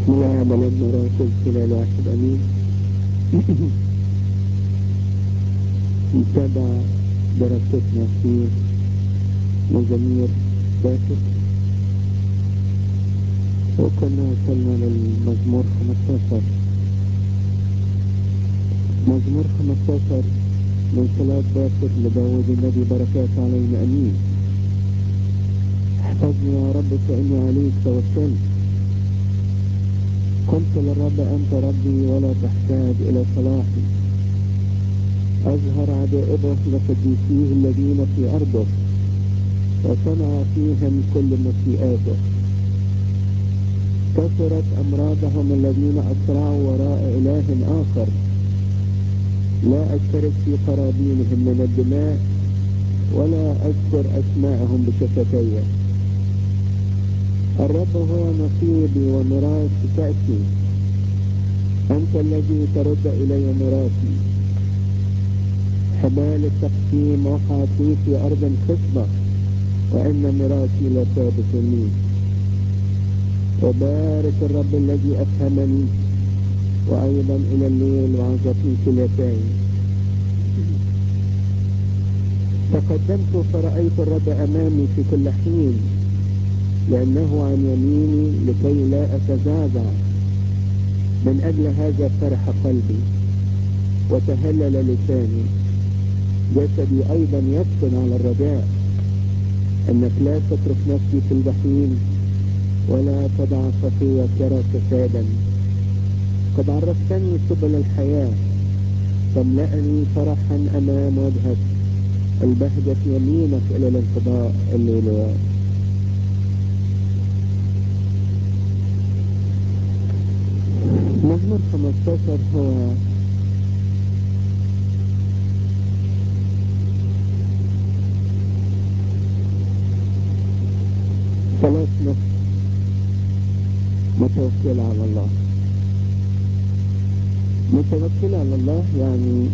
بسم الله الرحمن الرحيم راكز خلال واحد أمين نتابع دراستنا في مزامير باكر وكنا وصلنا للمزمور 15 مزمور 15 من صلاة باكر لداود النبي بركات علينا أمين احفظني يا رب فإني عليك توكلت قلت للرب أنت ربي ولا تحتاج إلى صلاحي أظهر عجائبه لقديسيه الذين في أرضه وصنع فيهم كل مشيئاته كثرت أمراضهم الذين أسرعوا وراء إله آخر لا أشترك في قرابينهم من الدماء ولا أذكر أسماءهم بشفتي الرب هو نصيبي وميراث كأسي أنت الذي ترد إلي ميراثي حبال التقسيم وقعت لي في أرض خصبة وإن ميراثي لا ثابت لي وبارك الرب الذي أفهمني وأيضا إلى الليل وعظتني كلتين تقدمت فرأيت الرب أمامي في كل حين لأنه عن يميني لكي لا أتزعزع من أجل هذا فرح قلبي وتهلل لساني جسدي أيضا يسكن على الرجاء أنك لا تترك نفسي في الجحيم ولا تدع خطية يرى فسادا قد عرفتني سبل الحياة تملأني فرحا أمام وجهك البهجة يمينك إلى الانقضاء الليلوات مزمور 15 هو صلاة نفس متوكلة على الله متوكلة على الله يعني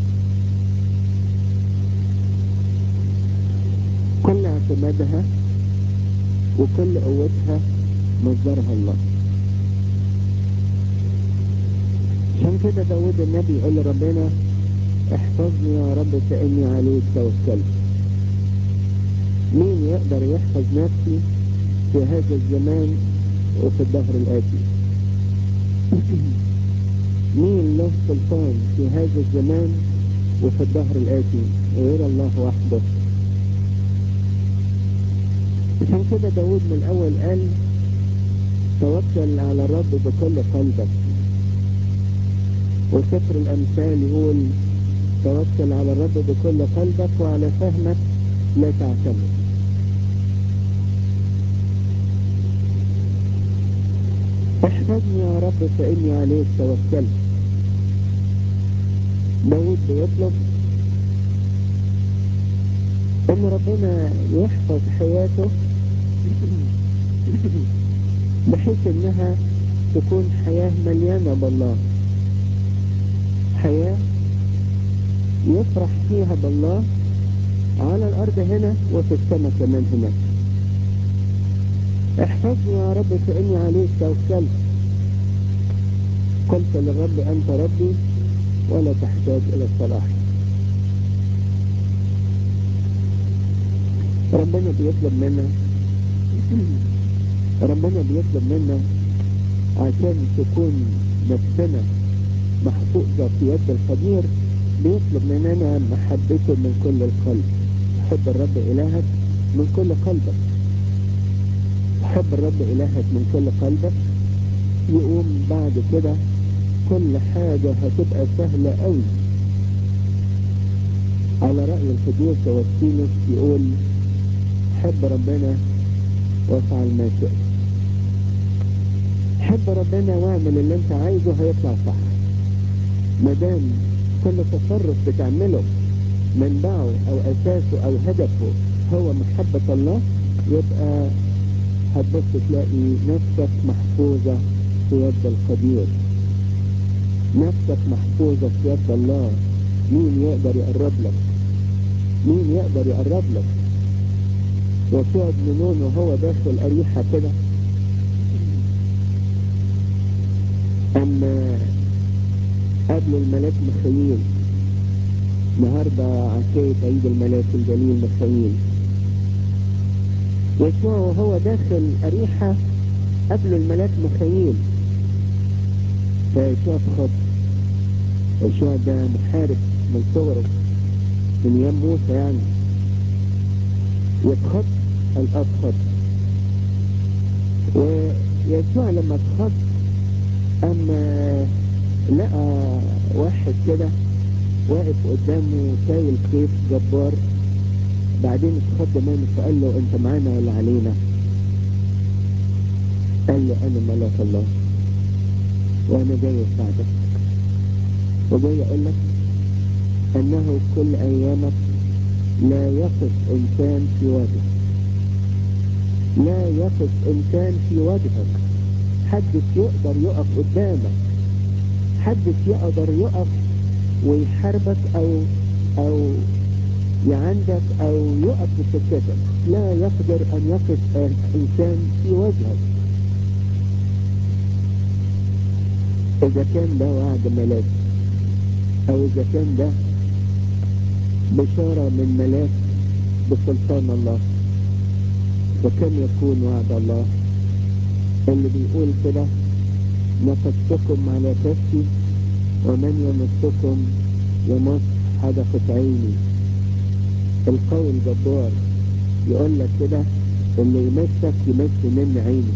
كل اعتمادها وكل قوتها مصدرها الله عشان كده داود النبي يقول لربنا احفظني يا رب فإني عليك توكلت مين يقدر يحفظ نفسي في هذا الزمان وفي الدهر الآتي مين له سلطان في هذا الزمان وفي الدهر الآتي غير الله وحده عشان كده داود من الأول قال توكل على الرب بكل قلبك وسفر الأمثال يقول توكل على الرب بكل قلبك وعلى فهمك لا تعتمد احفظني يا رب فإني عليك توكلت داود بيطلب ان ربنا يحفظ حياته بحيث انها تكون حياة مليانة بالله حياة يفرح فيها بالله على الارض هنا وفي السماء كمان هناك احفظني يا رب فاني عليك توكلت قلت للرب انت ربي ولا تحتاج الى الصلاح ربنا بيطلب منا ربنا بيطلب منا عشان تكون نفسنا محفوظة في يد القدير بيطلب مننا محبته من كل القلب حب الرب إلهك من كل قلبك حب الرب إلهك من كل قلبك يقوم بعد كده كل حاجة هتبقى سهلة قوي على رأي القديس توسينس يقول حب ربنا وافعل ما شئت حب ربنا واعمل اللي انت عايزه هيطلع صح ما دام كل تصرف بتعمله منبعه او اساسه او هدفه هو محبة الله يبقى هتبص تلاقي نفسك محفوظة في يد القدير نفسك محفوظة في يد الله مين يقدر يقرب لك مين يقدر يقرب لك يسوع بن نون وهو داخل أريحة كده أما قبل الملاك مخيل النهاردة عشية عيد الملاك الجليل مخيل يسوع وهو داخل أريحة قبل الملاك مخيل فيسوع اتخض يسوع ده محارب من صغره من ايام موسى يعني يتخض الأبخض ويسوع لما اتخض أما لقى واحد كده واقف قدامه شايل سيف جبار بعدين اتخض منه فقال له انت معانا ولا علينا قال له انا ملاك الله وانا جاي اساعدك وجاي اقول لك انه كل ايامك لا يقف انسان في وجهك لا يقف انسان في وجهك حدش يقدر يقف قدامك حدش يقدر يقف ويحاربك او او يعندك او يقف بسكتك لا يقدر ان يقف انسان في وجهك اذا كان ده وعد ملاك او اذا كان ده بشارة من ملاك بسلطان الله وكم يكون وعد الله اللي بيقول كده نفستكم على كفي ومن يمسكم يمس حدقة عيني القول الجبار يقول لك كده اللي يمسك يمس من عيني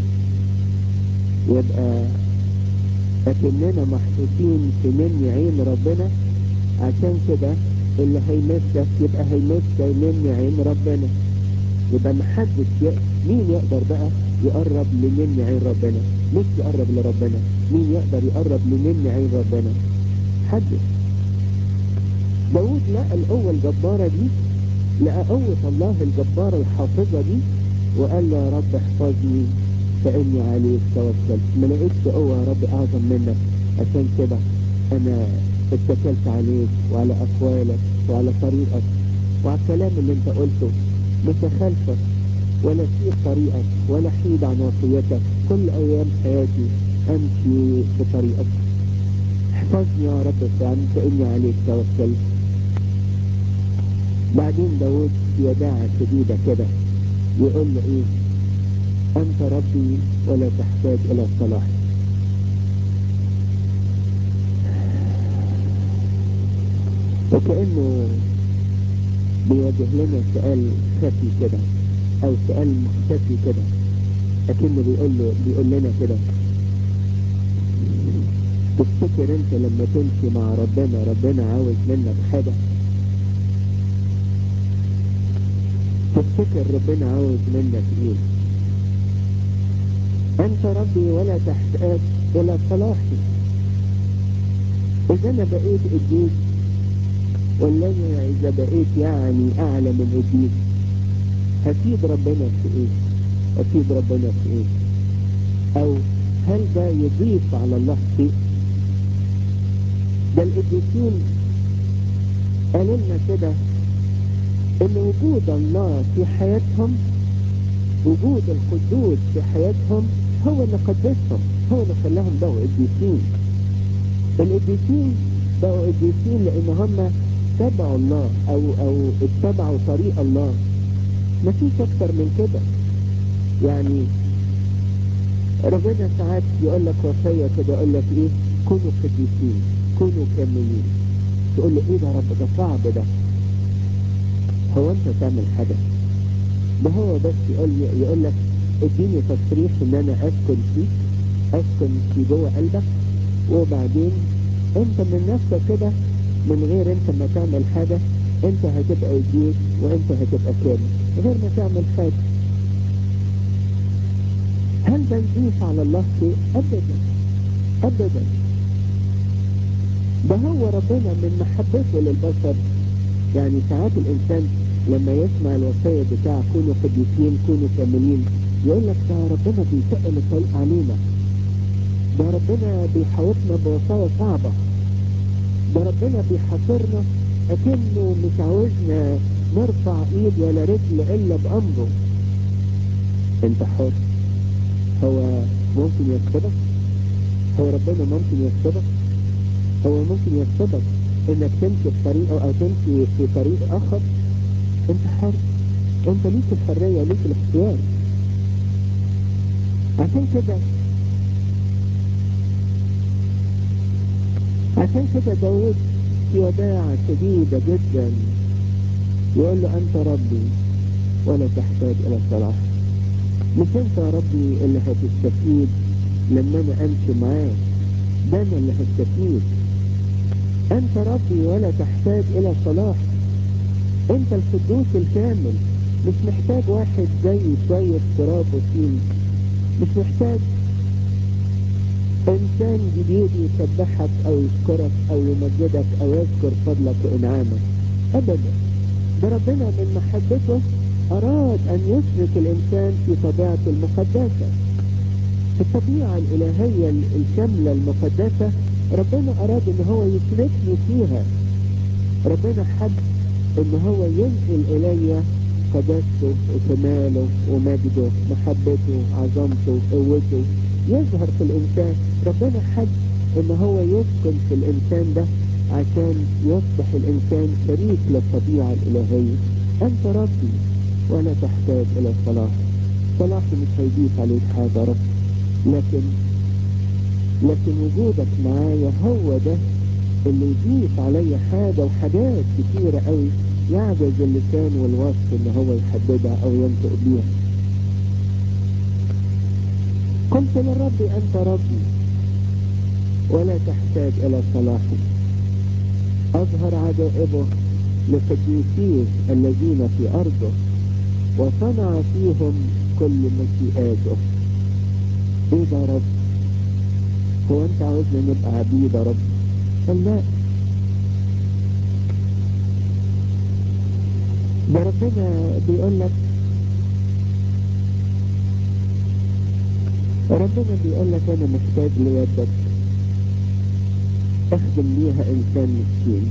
يبقى لكننا محطوطين في من عين ربنا عشان كده اللي هيمسك يبقى هيمس من عين ربنا يبقى محدش يقدر مين يقدر بقى يقرب لمن عين ربنا مش يقرب لربنا مين يقدر يقرب لمن عين ربنا حدش داود لقى القوة الجبارة دي لقى قوة الله الجبارة الحافظة دي وقال له يا رب احفظني فإني عليك توكلت ما لقيتش قوة يا رب أعظم منك عشان كده أنا اتكلت عليك وعلى أقوالك وعلى طريقك وعلى الكلام اللي انت قلته مش هخالفك ولا اسيب طريقك ولا حيد عن وصيتك كل أيام حياتي أمشي في طريقك احفظني يا رب فإني عليك توكلت بعدين داود بيداعة شديدة كده يقول له ايه انت ربي ولا تحتاج الى الصلاح وكأنه بيوجه لنا سؤال خفي كده او سؤال مختفي كده لكنه بيقول له بيقول لنا كده تفتكر انت لما تمشي مع ربنا ربنا عاوز منك حاجة تفتكر ربنا عاوز منك ايه انت ربي ولا تحتاج الى صلاحي اذا انا بقيت قديس ولا انا اذا بقيت يعني اعلى من قديس هفيد ربنا في ايه هفيد ربنا في ايه او هل ده يضيف على الله شيء ده القديسين قالوا لنا كده ان وجود الله في حياتهم وجود القدوس في حياتهم هو اللي قدسهم هو اللي خلاهم بقوا قديسين القديسين بقوا قديسين لان هم تبعوا الله او او اتبعوا طريق الله مفيش اكتر من كده يعني ربنا ساعات يقول لك وصية كده يقول لك ايه كونوا قديسين كونوا كاملين تقول له ايه ده يا رب ده صعب ده هو انت تعمل حاجة ده هو بس يقول يقول لك اديني تصريح ان انا اسكن فيك اسكن في جوه قلبك وبعدين انت من نفسك كده من غير انت ما تعمل حاجة انت هتبقى قديس وانت هتبقى كامل غير ما تعمل حاجة هل ده يضيف على الله شيء ابدا ابدا ده هو ربنا من محبته للبشر يعني ساعات الانسان لما يسمع الوصية بتاع كونوا قديسين كونوا كاملين يقول لك ده ربنا بيسأل الطريق علينا ده ربنا بيحاوطنا بوصايا صعبة ده ربنا بيحاصرنا اكنه مش عاوزنا نرفع ايد ولا رجل الا بامره انت حر هو ممكن يسكتك هو ربنا ممكن يغصبك هو ممكن يغصبك انك تمشي في طريقه او تمشي في طريق اخر انت حر انت ليك الحريه ليك الاختيار عشان كده عشان كده داود في وداعة شديدة جدا يقول له أنت ربي ولا تحتاج إلى صلاح مش أنت ربي اللي هتستفيد لما أنا أمشي معاك ده أنا اللي هستفيد أنت ربي ولا تحتاج إلى صلاح أنت القدوس الكامل مش محتاج واحد زي شوية تراب وطين مش محتاج انسان جديد يسبحك او يشكرك او يمجدك او يذكر فضلك وانعامك ابدا ده ربنا من محبته اراد ان يشرك الانسان في طبيعته المقدسة الطبيعة الالهية الكاملة المقدسة ربنا اراد ان هو يشركني فيها ربنا حب ان هو ينقل الي قداسته وكماله ومجده محبته عظمته قوته يظهر في الانسان ربنا حب ان هو يسكن في الانسان ده عشان يصبح الانسان شريك للطبيعة الالهية انت ربي ولا تحتاج الى الصلاح صلاحي مش هيضيف عليك حاجة رب لكن لكن وجودك معايا هو ده اللي يضيف عليا حاجة وحاجات كتيرة قوي يعجز اللسان والوصف ان هو يحددها او ينطق بيها قلت للرب انت ربي ولا تحتاج الى صلاحي اظهر عجائبه لقديسيه الذين في ارضه وصنع فيهم كل مشيئاته ايه ده يا رب هو انت عاوزنا نبقى عبيد يا رب قال لا ده ربنا بيقول لك ربنا بيقول لك انا محتاج ليدك اخدم بيها انسان مسكين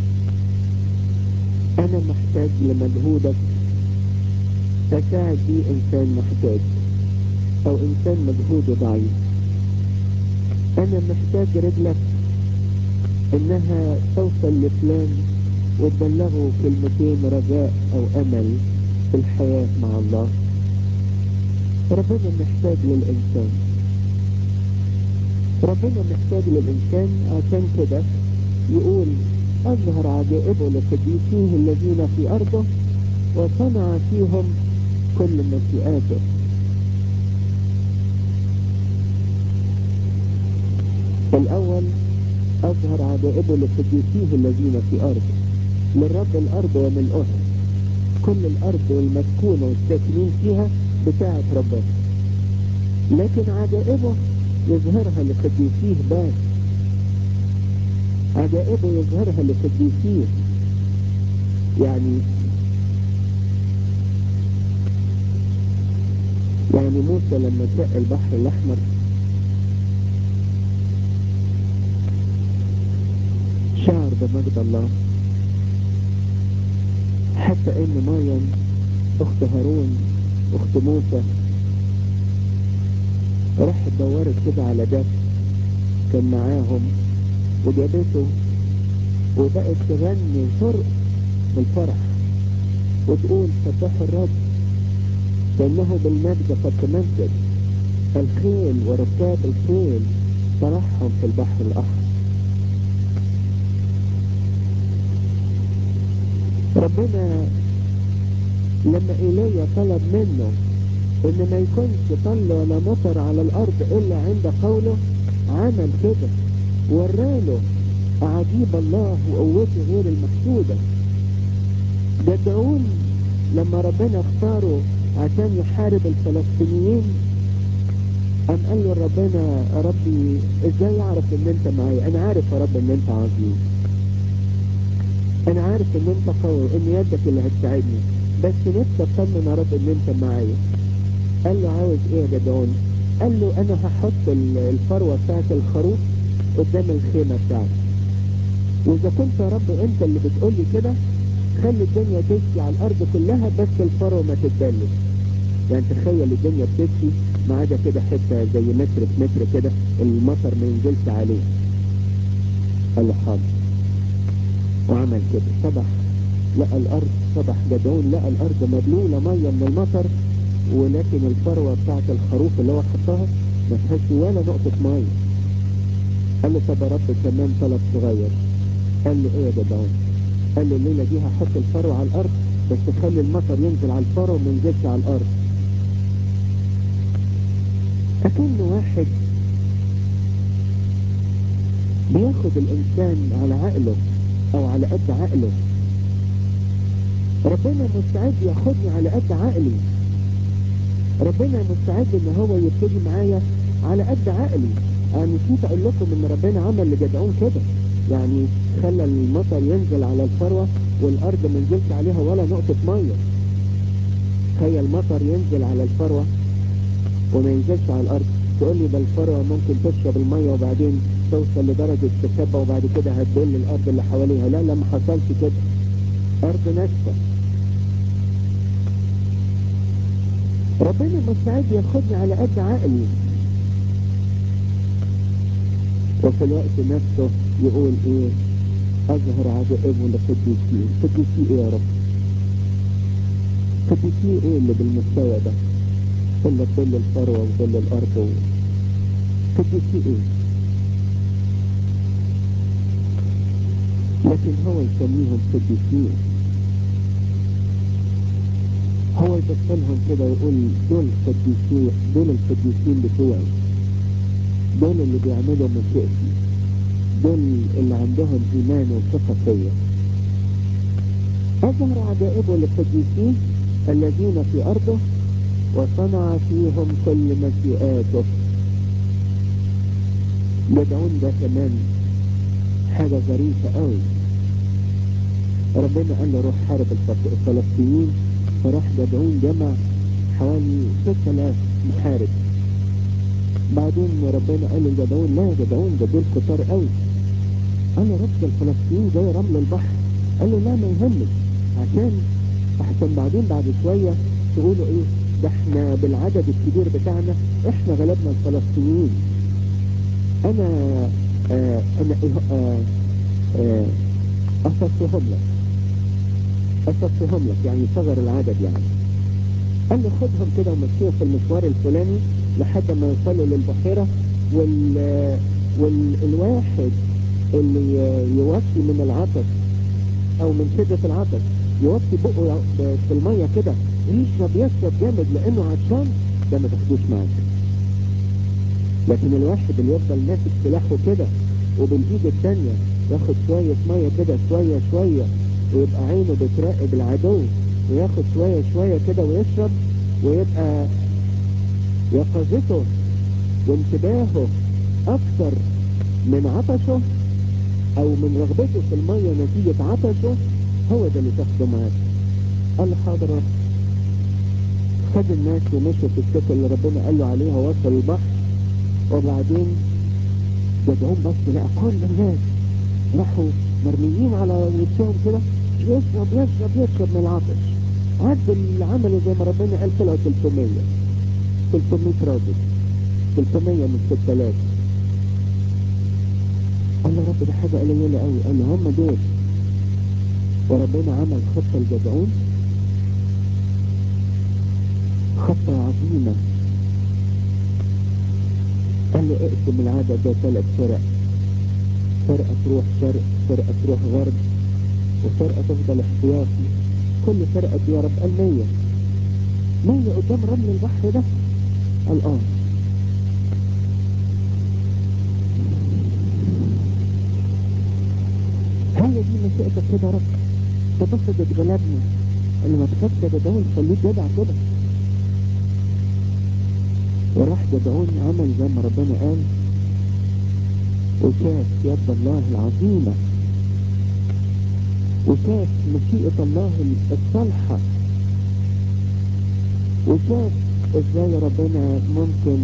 انا محتاج لمجهودك اساعد بيه انسان محتاج او انسان مجهوده ضعيف انا محتاج رجلك انها توصل لفلان وتبلغه كلمتين رجاء او امل في الحياة مع الله ربنا محتاج للإنسان ربنا محتاج للإنسان عشان كده يقول أظهر عجائبه لقديسيه الذين في أرضه وصنع فيهم كل مشيئاته الأول أظهر عجائبه لقديسيه الذين في أرضه للرب الأرض وملؤها كل الأرض والمسكونة والساكنين فيها بتاعة ربنا لكن عجائبه يظهرها لقديسيه بس عجائبه يظهرها لقديسيه يعني يعني موسى لما شق البحر الأحمر شعر بمجد الله حتى ان مريم اخت هارون اخت موسى راحت دورت كده على ده كان معاهم وجابته وبقت تغني وترقص بالفرح وتقول سبحوا الرب فانه بالمجد قد تمجد الخيل وركاب الخيل طرحهم في البحر الاحمر ربنا لما ايليا طلب منه ان ما يكونش طل ولا مطر على الارض الا عند قوله عمل كده وراله عجيب الله وقوته غير المحسودة ده داون لما ربنا اختاره عشان يحارب الفلسطينيين قام قال له ربنا يا ربي ازاي اعرف ان انت معايا انا عارف يا رب ان انت عظيم انا عارف ان انت قوي ان يدك اللي هتساعدني بس نفسي اطمن يا رب ان انت معايا قال له عاوز ايه يا جدعون قال له انا هحط الفروة بتاعت الخروف قدام الخيمة بتاعتي واذا كنت يا رب انت اللي بتقول لي كده خلي الدنيا تشتي على الارض كلها بس الفروة ما تتبلش يعني تخيل الدنيا بتشتي ما عدا كده حتة زي متر في متر كده المطر ما ينزلش عليه قال له حاضر وعمل كده صبح لقى الارض صبح جدعون لقى الارض مبلولة مية من المطر ولكن الفروة بتاعت الخروف اللي هو حطها ما فيهاش ولا نقطة مية قال له طب يا رب كمان طلب صغير قال له ايه يا جدعون قال له الليلة دي هحط الفروة على الارض بس خلي المطر ينزل على الفروة وما ينزلش على الارض أكن واحد بياخد الإنسان على عقله أو على قد عقله ربنا مستعد ياخدني على قد عقلي ربنا مستعد ان هو يبتدي معايا على قد عقلي انا نسيت اقول لكم ان ربنا عمل لجدعون كده يعني خلى المطر ينزل على الفروة والارض ما ينزلش عليها ولا نقطة مية تخيل المطر ينزل على الفروة وما ينزلش على الارض تقول لي ده الفروة ممكن تشرب المية وبعدين توصل لدرجة تشبع وبعد كده هتبل الارض اللي حواليها لا لا ما حصلش كده ارض ناشفة ربنا مستعد ياخدني على قد عقلي وفي الوقت نفسه يقول ايه اظهر عجائبه لقديسين قديسي ايه يا رب قديسي ايه اللي بالمستوى ده اللي بظل الثروة وظل الارض قديسي ايه لكن هو يسميهم قديسين هو يبصلهم كده ويقول دول قديسين دول القديسين بتوعي دول اللي بيعملوا مشيئتي دول اللي عندهم ايمان وثقة فيا اظهر عجائبه للقديسين الذين في ارضه وصنع فيهم كل مشيئاته يدعون ده كمان حاجة ظريفة قوي ربنا قال له روح حارب الفلسطينيين فراح جدعون جمع حوالي 6000 محارب بعدين ربنا قال لجدعون لا يا جدعون ده دول كتار قوي قال له رب الفلسطينيين زي رمل البحر قال له لا ما يهمش عشان احسن بعدين بعد شوية تقولوا ايه ده احنا بالعدد الكبير بتاعنا احنا غلبنا الفلسطينيين انا آه انا آه آه اصفتهم لك اصفتهم لك يعني صغر العدد يعني قال له خدهم كده ومشيهم في المشوار الفلاني لحد ما يوصلوا للبحيرة وال والواحد اللي يوطي من العطش او من شدة العطش يوطي بقه في المية كده يشرب يشرب جامد لانه عطشان ده ما تاخدوش معاك لكن الواحد اللي يفضل ماسك سلاحه كده وبالايد الثانية ياخد شوية مية كده شوية شوية ويبقى عينه بتراقب العدو وياخد شوية شوية كده ويشرب ويبقى يقظته وانتباهه اكثر من عطشه او من رغبته في المية نتيجة عطشه هو ده اللي تاخده معاك قال له حاضر رب خد الناس ومشوا في السكة اللي ربنا قال له عليها وصل البحر وبعدين جدعون بس لقى كل الناس راحوا مرميين على وشهم كده يشرب يشرب يشرب من العطش عد اللي عملوا زي ما ربنا قال طلعوا 300 300 راجل 300 من 6000 قال له رب ده حاجة قليلة قوي قال له هم دول وربنا عمل خطة لجدعون خطة عظيمة قال له اقسم العدد ده ثلاث فرق فرقة تروح شرق فرقة تروح غرب وفرقة تفضل احتياطي كل فرقة دي يا رب قال مية مية قدام رمل البحر ده قال اه هي دي مشيئتك كده يا رب تبص تتغلبني اللي ما تخافش يا جدعون خليك جدع كده وراح جدعون عمل زي ما ربنا قال وشاف يد الله العظيمة وشاف مشيئة الله الصالحة وشاف ازاي ربنا ممكن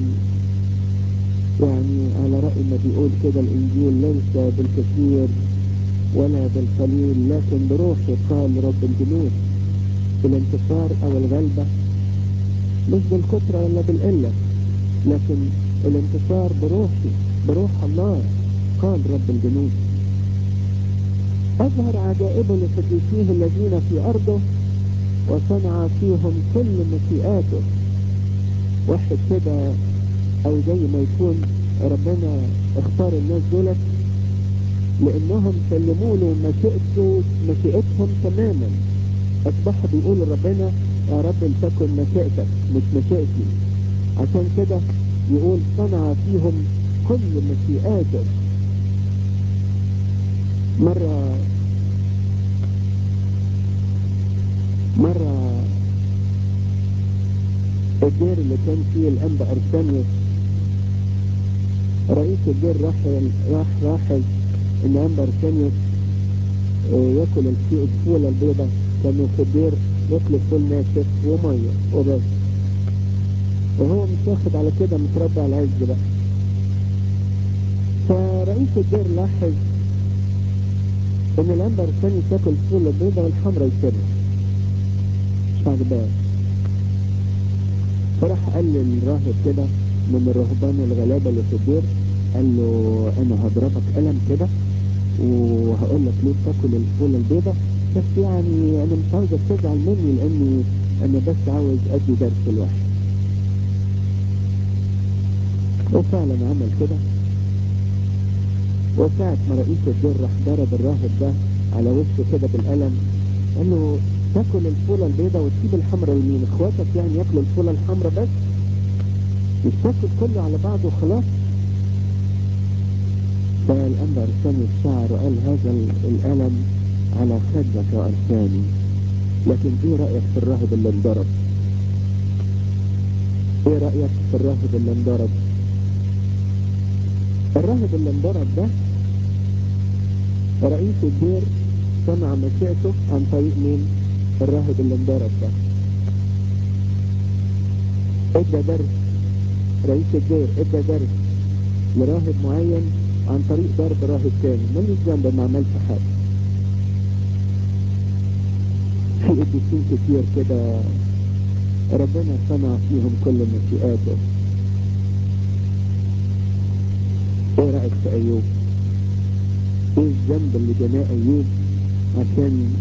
يعني على رأي ما بيقول كده الانجيل ليس بالكثير ولا بالقليل لكن بروحي قال رب الجنود الانتصار او الغلبة مش بالكثرة ولا بالقلة لكن الانتصار بروحي بروح الله قال رب الجنود أظهر عجائبه لقديسيه الذين في أرضه وصنع فيهم كل مشيئاته واحد كده أو زي ما يكون ربنا اختار الناس دولت لأنهم سلموا له مشيئته مشيئتهم تماما أصبحوا بيقولوا ربنا يا رب لتكن مشيئتك مش مشيئتي عشان كده يقول صنع فيهم كل مشيئاته مرة مرة الدير اللي كان فيه الأنبا أرسانيوس رئيس الدير راح راح لاحظ إن أنبا أرسانيوس ياكل الفولة البيضاء كانوا في الدير ياكلوا فول ناشف ومية وبس وهو مش واخد على كده متربى على العز بقى فرئيس الدير لاحظ ان الانبر الثاني تاكل الفول البيضاء والحمراء يسيبها مش عاجباه فراح قال للراهب كده من الرهبان الغلابة اللي في الدير قال له انا هضربك قلم كده وهقول لك ليه تاكل الفول البيضاء بس يعني انا مش عاوزك تزعل مني لاني انا بس عاوز ادي درس الواحد وفعلا عمل كده وساعة ما رئيس الدير راح ضرب الراهب ده على وشه كده بالقلم قال له تاكل الفولة البيضاء وتسيب الحمراء يمين اخواتك يعني ياكلوا الفولة الحمراء بس مش تاكل كله على بعضه وخلاص فالأنبا أرساني الشعر وقال هذا الألم على خدك يا أرساني لكن ايه رأيك في الراهب اللي انضرب ايه رأيك في الراهب اللي انضرب الراهب اللي انضرب ده رئيس الدير صنع مشيئته عن طريق مين الراهب اللي انضرب ده ادى درس رئيس الدير ادى درس لراهب معين عن طريق ضرب راهب تاني ماليش ذنب ما عملش حاجه في قديسين كتير كده ربنا صنع فيهم كل مشيئاته ايه رأيك في ايوب ايه الذنب اللي جناه ايوب عشان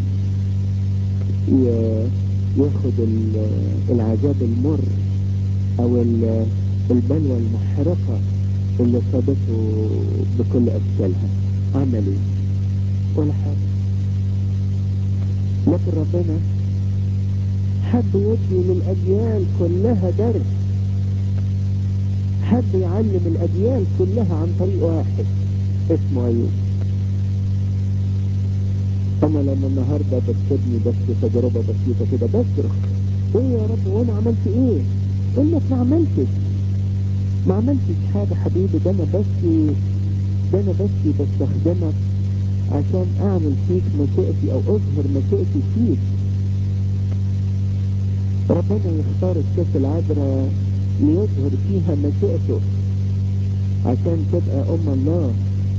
ياخد العذاب المر او البلوى المحرقة اللي صابته بكل اشكالها عمل ايه ولا حاجة لكن ربنا حب يدي للاجيال كلها درس حب يعلم الاجيال كلها عن طريق واحد اسمه ايوب انا لما النهارده بكتبني بس تجربه بسيطه كده بصرخ ايه يا رب وانا عملت ايه اقول لك ما عملتش ما عملتش حاجه حبيبي ده انا بس ده انا بس بستخدمك عشان اعمل فيك مشيئتي او اظهر مشيئتي فيك ربنا يختار الست العذراء ليظهر فيها مشيئته عشان تبقى ام الله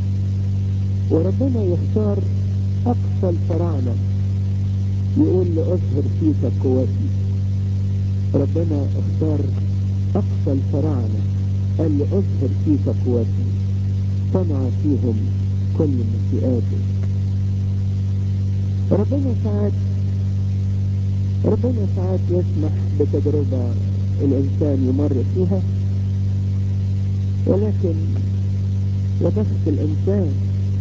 وربنا يختار اقصى الفراعنة يقول لأظهر فيك قوتي ربنا اختار اقصى الفراعنة قال لأظهر فيك قوتي صنع فيهم كل مشيئاته ربنا ساعات ربنا ساعات يسمح بتجربة الإنسان يمر فيها ولكن وبخت الإنسان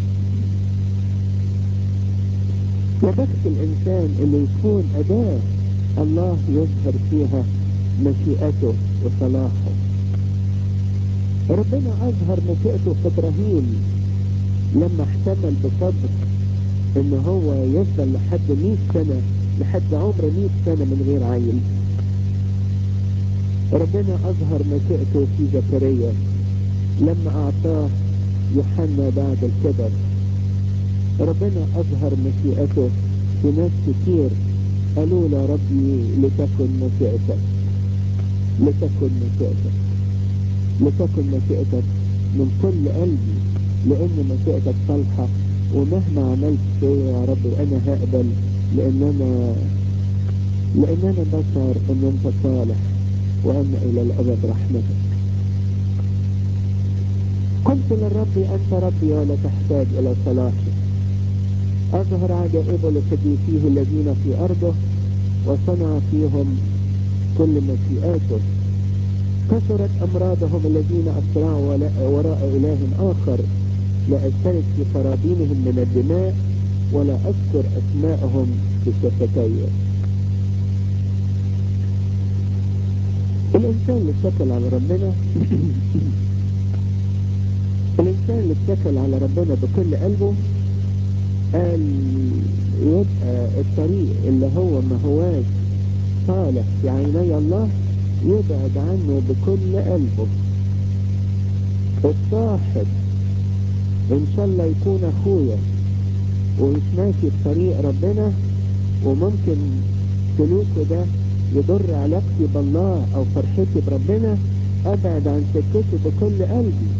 وبخت الإنسان اللي يكون أداة الله يظهر فيها مشيئته وصلاحه ربنا أظهر مشيئته في إبراهيم لما احتمل بصبر إن هو يفضل لحد 100 سنة لحد عمر 100 سنة من غير عيل ربنا أظهر مشيئته في زكريا لما أعطاه يوحنا بعد الكبر ربنا أظهر مشيئته في ناس كتير قالوا له ربي لتكن مشيئتك لتكن مشيئتك لتكن مشيئتك من كل قلبي لأن مشيئتك صالحة ومهما عملت شيء يا رب أنا هقبل لأن أنا لأن أنا بشر إن أنت صالح وأن إلى الأبد رحمتك قلت للرب أنت ربي ولا تحتاج إلى صلاحي أظهر عجائب لقديسيه الذين في أرضه وصنع فيهم كل مشيئاته كثرت أمراضهم الذين أسرعوا وراء إله آخر لا أشترك في قرابينهم من الدماء ولا أذكر أسماءهم بشفتي الإنسان اللي اتكل على ربنا الإنسان اللي اتكل على ربنا بكل قلبه قال يبقى الطريق اللي هو ما هواش صالح في عيني الله يبعد عنه بكل قلبه الصاحب ان شاء الله يكون اخويا ومش ماشي في طريق ربنا وممكن سلوكه ده يضر علاقتي بالله او فرحتي بربنا ابعد عن سكته بكل قلبي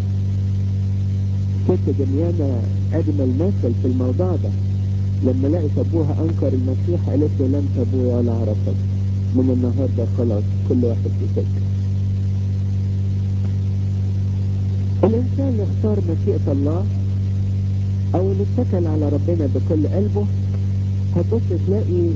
ست جميانة اجمل مثل في الموضوع ده لما لقيت ابوها انكر المسيح قالت له لم ابويا ولا اعرفك من النهارده خلاص كل واحد في سكه الانسان اللي اختار مشيئة الله او اللي اتكل على ربنا بكل قلبه هتبص تلاقي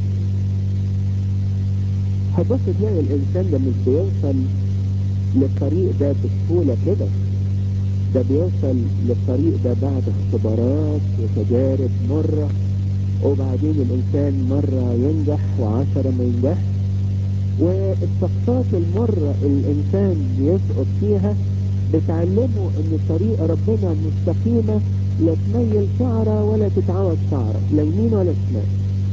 هتبص تلاقي الانسان ده مش بيوصل للطريق ده بسهولة كده ده بيوصل للطريق ده بعد اختبارات وتجارب مرة وبعدين الانسان مرة ينجح وعشرة ما ينجح والسقطات المرة الانسان يسقط فيها بتعلمه ان طريق ربنا مستقيمة لا تميل شعرة ولا تتعوج شعرة لا يمين ولا شمال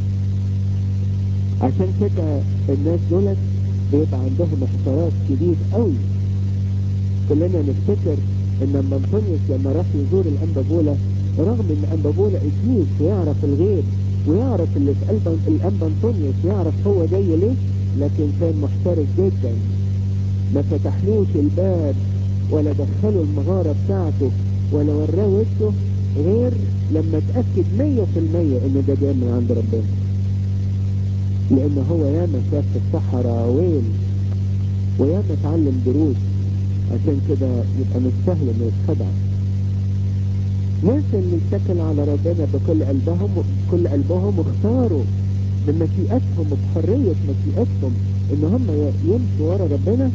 عشان كده الناس دولت بيبقى عندهم احتراس شديد قوي كلنا نفتكر ان اما انطونيوس لما راح يزور الانبابولة رغم ان انبابولة ابليس ويعرف الغيب ويعرف اللي في قلب الانبا انطونيوس يعرف هو جاي ليه لكن كان محترس جدا ما فتحلوش الباب ولا دخلوا المغارة بتاعته ولا وراه وشه غير لما اتأكد مية في المية ان ده جاي من عند ربنا لان هو ياما شاف في الصحراء ويل وياما اتعلم دروس عشان كده يبقى مش سهل انه يتخدع ناس اللي اتكلوا على ربنا بكل قلبهم بكل قلبهم اختاروا بمشيئتهم وبحرية مشيئتهم ان هم يمشوا ورا ربنا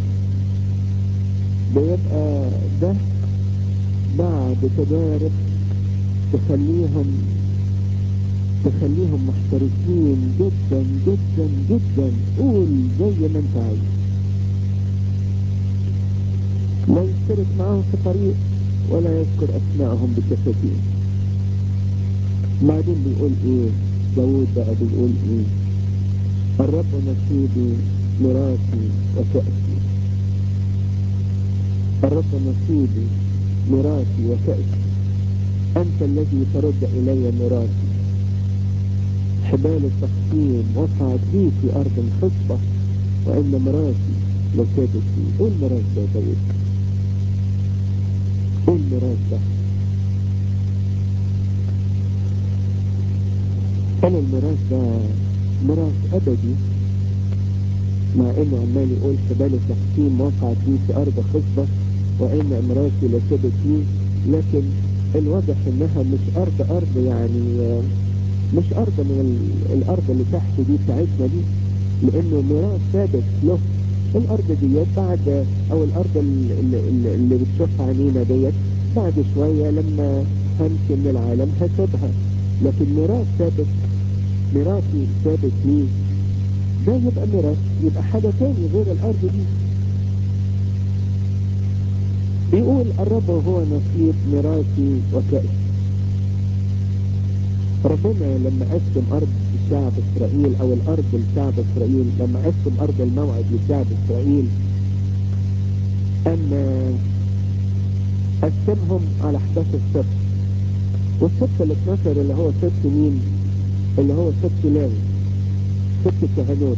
بيبقى ده بعد تجارب تخليهم تخليهم محترسين جدا جدا جدا قول زي ما انت عايز لا يشترك معاهم في طريق ولا يذكر اسماءهم بالتفاتين بعدين بيقول ايه داود بقى بيقول ايه الرب نصيبي ميراثي وكأسي الرب نصيبي ميراثي وكأسي أنت الذي ترد إلي ميراثي حبال التقسيم وقعت لي في أرض خصبة وإن ميراثي وكادتي إيه الميراث ده يا داود؟ إيه الميراث ده؟ أنا الميراث ده ميراث أبدي مع انه عمال يقول حبال التقسيم وقعت لي في ارض خصبة وان امراتي لسبت لي لكن الواضح انها مش ارض ارض يعني مش ارض من الارض اللي تحت دي بتاعتنا دي لانه ميراث ثابت له الارض ديت بعد او الارض اللي, اللي, اللي بتشوفها عينينا ديت بعد شوية لما همشي من العالم هسيبها لكن ميراث ثابت ميراثي ثابت لي ده يبقى ميراث يبقى حاجة تاني غير الأرض دي بيقول الرب هو نصيب ميراثي وكأسي ربنا لما قسم أرض الشعب إسرائيل أو الأرض لشعب إسرائيل لما قسم أرض الموعد لشعب إسرائيل أما قسمهم على 11 سبت والسبت ال 12 اللي هو سبت مين؟ اللي هو سبت لاوي سبت الكهنوت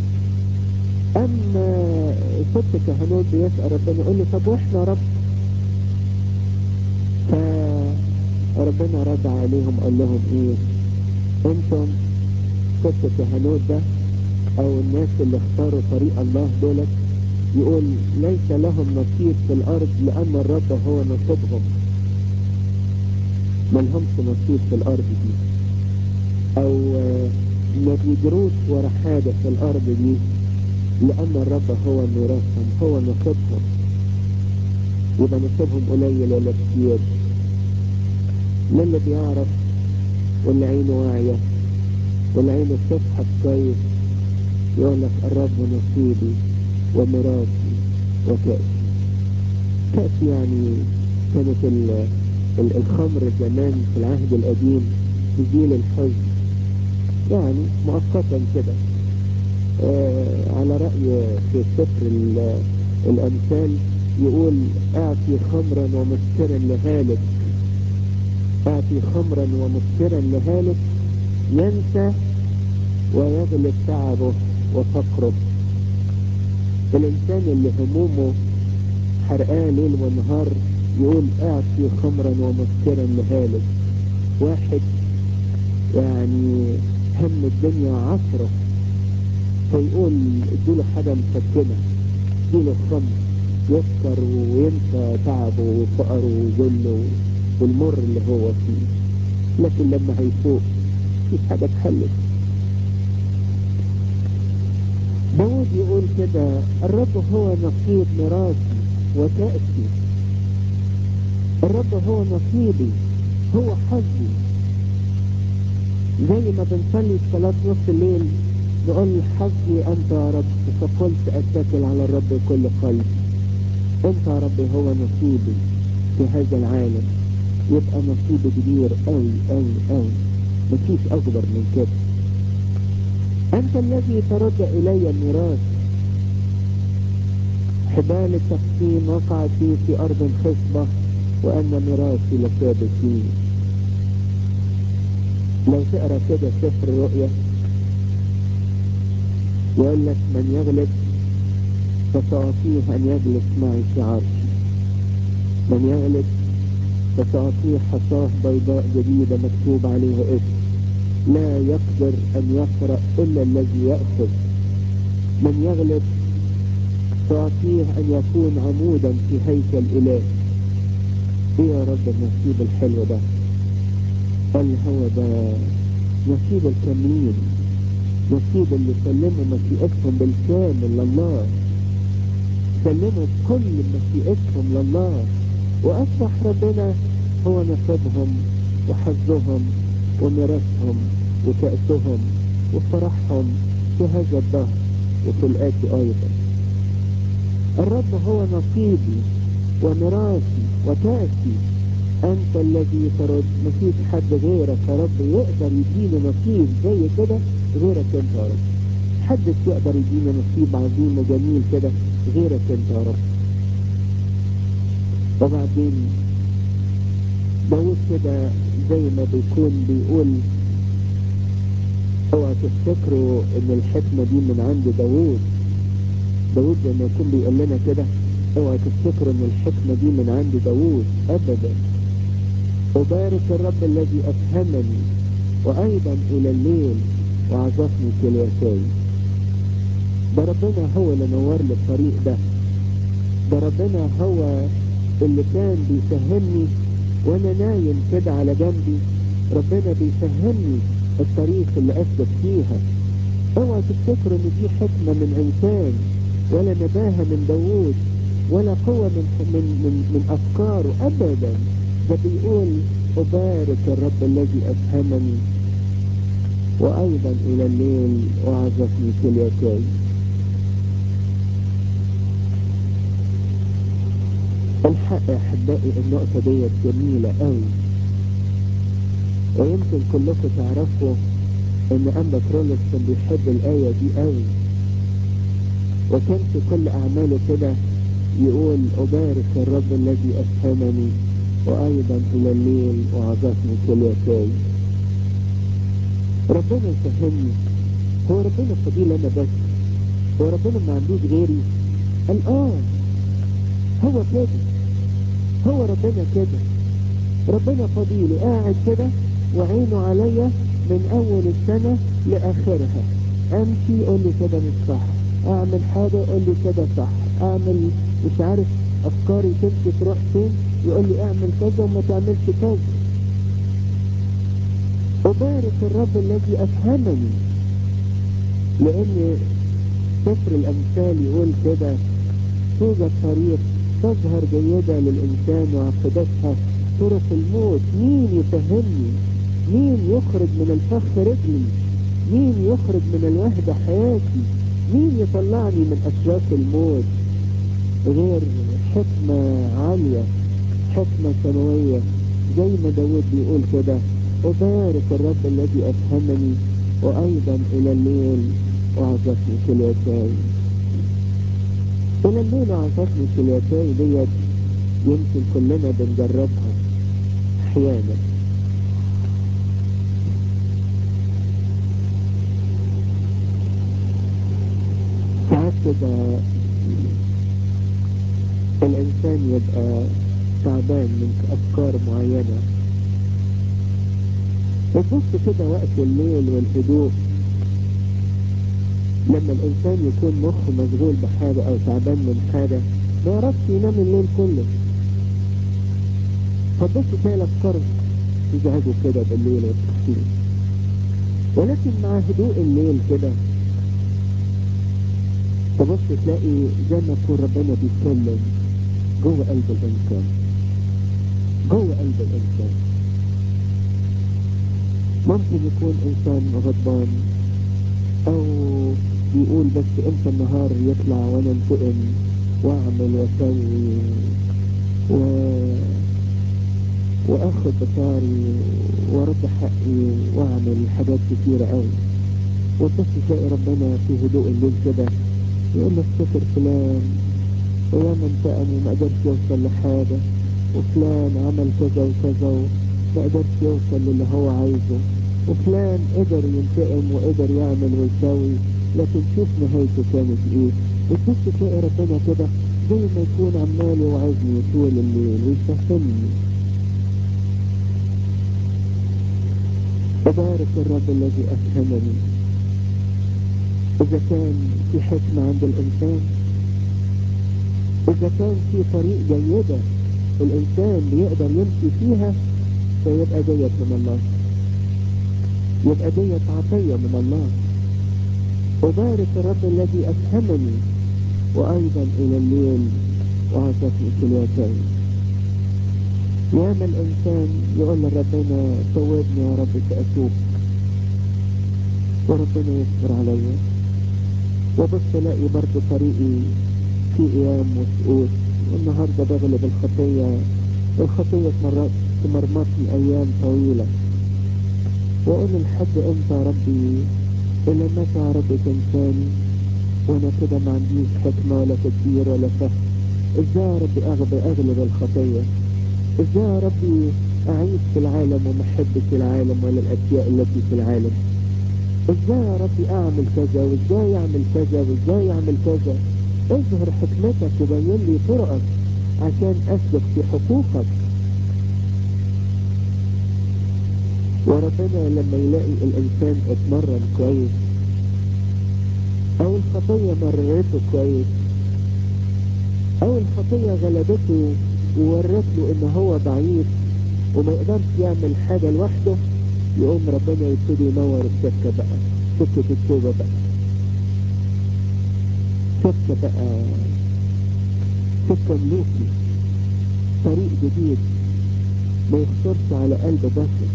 اما سبت الكهنوت بيسأل ربنا يقول له طب واحنا رب فربنا رد عليهم قال لهم ايه انتم سبت الكهنوت ده او الناس اللي اختاروا طريق الله دولت يقول ليس لهم نصيب في الارض لان الرب هو نصيبهم ملهمش نصيب في الارض دي او ما بيجروش ورا حاجة في الارض دي لان الرب هو ميراثهم هو نصيبهم يبقى نصيبهم قليل ولا كتير من اللي بيعرف واللي عينه واعية واللي عينه بتفحص كويس يقول لك الرب نصيبي وميراثي وكأسي كأس يعني كانت ال ال الخمر زمان في العهد القديم تزيل الحزن يعني مؤقتا كده آه على رأي في سفر الأمثال يقول اعطي خمرا ومسكرا لهالك اعطي خمرا ومسكرا لهالك ينسى ويغلب تعبه وفقره الانسان اللي همومه حرقاه ليل ونهار يقول اعطي خمرا ومسكرا لهالك واحد يعني هم الدنيا عصره فيقول اديله حاجة مسكنة اديله خمر يسكر وينسى تعبه وفقره وذله والمر اللي هو فيه لكن لما هيفوق في حاجة اتحلت داود يقول كده الرب هو نصيب ميراثي وكأسي الرب هو نصيبي هو حظي زي ما بنصلي صلاة نص الليل نقول حظي أنت يا رب فقلت أتكل على الرب كل قلب أنت يا رب هو نصيبي في هذا العالم يبقى نصيبي كبير أوي أوي أوي مفيش أكبر من كده أنت الذي ترد إلي الميراث حبال التقسيم وقعت في, في أرض خصبة وأن ميراثي لثابت فيه لو تقرا كده سفر الرؤيا يقول لك من يغلب فسأعطيه أن يجلس معي في عرشي من يغلب فسأعطيه حصاه بيضاء جديدة مكتوب عليها اسم لا يقدر أن يقرأ إلا الذي يأخذ من يغلب فأعطيه أن يكون عمودا في هيكل إله إيه يا رب النصيب الحلو ده قال هو ده نصيب الكاملين نصيب اللي سلموا مشيئتهم بالكامل لله سلموا كل مشيئتهم لله وأصبح ربنا هو نصيبهم وحظهم وميراثهم وكأسهم وفرحهم في هذا الدهر وفي الآتي أيضا الرب هو نصيبي وميراثي وكأسي أنت الذي ترد مفيش حد غيرك يا رب يقدر يديني نصيب زي كده غيرك أنت يا رب محدش يقدر يديني نصيب عظيم وجميل كده غيرك أنت يا رب وبعدين داود كده زي ما بيكون بيقول اوعى تفتكروا ان الحكمة دي من عند داود داود لما يكون بيقول لنا كده اوعى تفتكروا ان الحكمة دي من عند داود ابدا أبارك الرب الذي أفهمني وأيضا إلى الليل وعظتني كليتي ده ربنا هو اللي نور لي الطريق ده ده ربنا هو اللي كان بيفهمني وانا نايم كده على جنبي ربنا بيفهمني الطريق اللي اسلك فيها اوعى تفتكروا ان دي حكمة من انسان ولا نباهة من داوود ولا قوة من من من, من افكاره ابدا ده بيقول أبارك الرب الذي أفهمني وأيضا إلى الليل وعظتني كليتي الحق يا أحبائي النقطة ديت جميلة أوي ويمكن كلكم تعرفوا إن أنبا كرولس كان بيحب الآية دي أوي وكان في كل أعماله كده يقول أبارك الرب الذي أفهمني وأيضا إلى الليل وعظتني كليتي ربنا يفهمني هو ربنا فضيل أنا بس هو ربنا ما عندوش غيري قال آه هو كده هو ربنا كده ربنا فضيلي قاعد كده وعينه عليا من أول السنة لآخرها أمشي يقول لي كده مش صح أعمل حاجة يقول لي كده صح أعمل مش عارف أفكاري تمشي تروح فين يقول لي اعمل كذا وما تعملش كذا أبارك الرب الذي أفهمني لأن سفر الأمثال يقول كده توجد طريق تظهر جيدة للإنسان وعقبتها طرق الموت مين يفهمني مين يخرج من الفخ رجلي مين يخرج من الوهدة حياتي مين يطلعني من أشواك الموت غير حكمة عالية حكمة سماوية زي ما داود بيقول كده أبارك الرب الذي أفهمني وأيضا إلى الليل وعظتني كليتاي إلى الليل وعظتني كليتاي ديت يمكن كلنا بنجربها أحيانا ساعات كده الإنسان يبقى تعبان من أفكار معينة وتبص كده وقت الليل والهدوء لما الإنسان يكون مخه مشغول بحاجة أو تعبان من حاجة ما يعرفش ينام الليل كله فتبص تلاقي الأفكار تزعجه كده بالليل والتحسين ولكن مع هدوء الليل كده تبص تلاقي زي ما يكون ربنا بيتكلم جوه قلب الإنسان جوه قلب الإنسان ممكن يكون إنسان غضبان أو بيقول بس إمتى النهار يطلع وأنا انتقم وأعمل وأسوي و... وآخد بطاري وأرد حقي وأعمل حاجات كتيرة أوي وبس تلاقي ربنا في هدوء الليل كده يقول لك فكر فلان وياما انتقم وما قدرش يوصل لحاجة وفلان عمل كذا وكذا وما قدرش يوصل للي هو عايزه وفلان قدر ينتقم وقدر يعمل ويساوي لكن شوف نهايته كانت ايه وتبص تلاقي ربنا كده زي ما يكون عمال يوعظني طول الليل ويفهمني أبارك الرب الذي أفهمني إذا كان في حكمة عند الإنسان إذا كان في طريق جيدة الإنسان بيقدر يمشي فيها فيبقى ديت من الله يبقى ديت عطية من الله أبارك الرب الذي أفهمني وأيضا إلى الليل وعطتني كليتين ياما الإنسان يقول لربنا توبني يا رب فأتوب وربنا يصبر عليا وبص الاقي برضه طريقي في ايام وسقوط والنهارده بغلب الخطيه الخطيه مرات تمرمطني ايام طويله واقول لحد امتى يا ربي الى متى يا رب تنساني وانا كده ما عنديش حكمه ولا تدبير ولا فهم ازاي يا ربي اغلب اغلب الخطيه ازاي يا ربي اعيش في العالم وما احبش العالم ولا الاشياء التي في العالم ازاي يا ربي اعمل كذا وازاي اعمل كذا وازاي اعمل كذا اظهر حكمتك وبين لي طرقك عشان اسلك في حقوقك وربنا لما يلاقي الانسان اتمرن كويس او الخطية مررته كويس او الخطية غلبته وورت له ان هو ضعيف وما يقدرش يعمل حاجة لوحده يقوم ربنا يبتدي ينور السكة بقى سكة التوبة بقى سكة بقى سكة ملوكي طريق جديد ما يخطرش على قلب بشر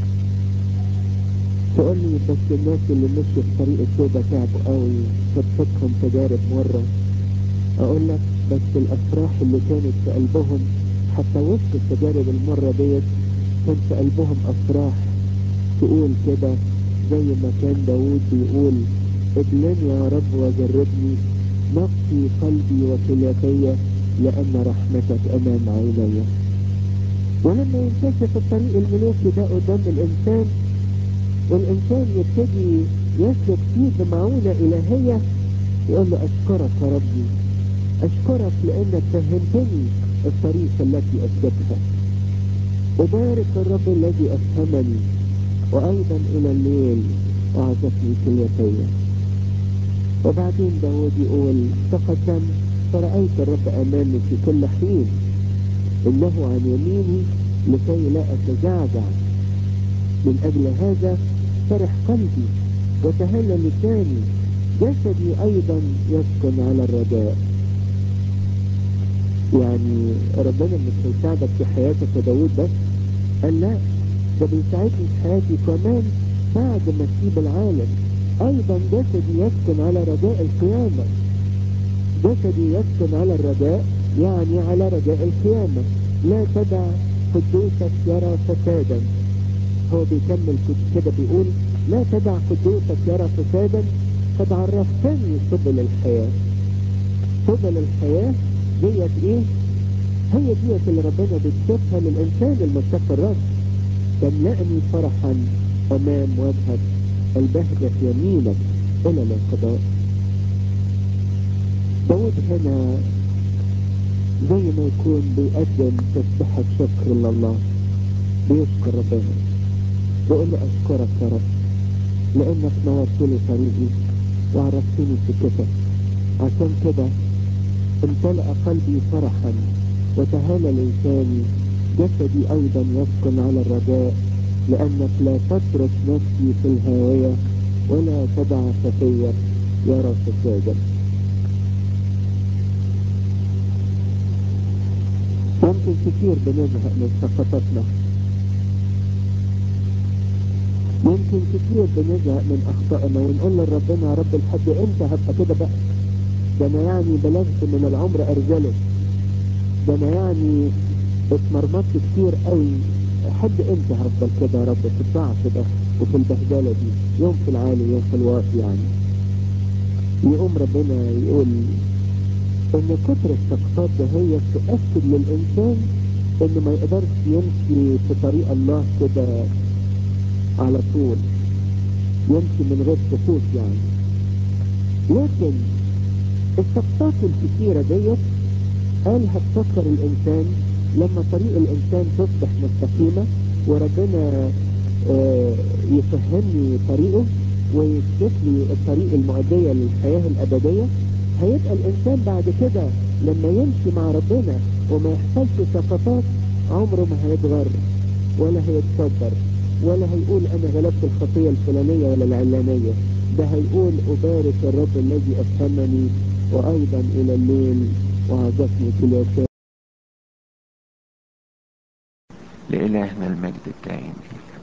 تقول لي بس الناس اللي مشوا في طريق التوبة تعبوا قوي فتفتهم تجارب مرة اقول لك بس الافراح اللي كانت في قلبهم حتى وسط التجارب المرة ديت كان في قلبهم افراح تقول كده زي ما كان داود بيقول ابلني يا رب وجربني نقي قلبي وكليتي لأن رحمتك أمام عيني ولما ينكشف الطريق الملوكي ده قدام الإنسان والإنسان يبتدي يسلك فيه بمعونة إلهية يقول له أشكرك يا ربي أشكرك لأنك فهمتني الطريق التي أسلكها أبارك الرب الذي أفهمني وأيضا إلى الليل أعطتني كليتي وبعدين داود يقول تقدم فرأيت الرب أمامي في كل حين إنه عن يميني لكي لا أتزعزع من أجل هذا فرح قلبي وتهلى لساني جسدي أيضا يسكن على الرجاء يعني ربنا مش هيساعدك في حياتك يا داود بس قال لا ده بيساعدني في حياتي كمان بعد ما تسيب العالم ايضا جسدي يسكن على رجاء القيامة جسدي يسكن على الرجاء يعني على رجاء القيامة لا تدع قدوسك يرى فسادا هو بيكمل كده بيقول لا تدع قدوسك يرى فسادا قد عرفتني سبل الحياة سبل الحياة ديت ايه هي ديت اللي ربنا بيكتبها للانسان المشتاق الرب تملأني فرحا امام وجهك البهجة يمينك الى الانقضاء داود هنا زي ما يكون بيقدم تسبحة شكر لله بيشكر ربنا بيقول له اشكرك يا رب لانك نورت لي طريقي وعرفتني سكتك عشان كده امتلأ قلبي فرحا وتهالى لساني جسدي ايضا يسكن على الرجاء لانك لا تترك نفسي في الهاوية ولا تدع خفية يرى فسادا يمكن كتير بنزهق من سقطاتنا يمكن كتير بنزهق من اخطائنا ونقول لربنا يا رب لحد امتى هبقى كده بقى ده انا يعني بلغت من العمر ارجله ده انا يعني اتمرمطت كتير قوي لحد امتى هفضل كده يا رب في الضعف ده وفي البهدله دي يوم في العالي يوم في الواطي يعني يقوم ربنا يقول ان كتر السقطات ده هي تؤكد للانسان انه ما يقدرش يمشي في طريق الله كده على طول يمشي من غير سقوط يعني لكن السقطات الكثيرة ديت قال هتفكر الانسان لما طريق الانسان تصبح مستقيمة وربنا آه يفهمني طريقه ويكشف لي الطريق المؤدية للحياة الابدية هيبقى الانسان بعد كده لما يمشي مع ربنا وما يحصلش سقطات عمره ما هيتغر ولا هيتصدر ولا هيقول انا غلبت الخطية الفلانية ولا العلانية ده هيقول ابارك الرب الذي افهمني وايضا الى الليل وعزتني في اليسار لإلهنا المجد الدائم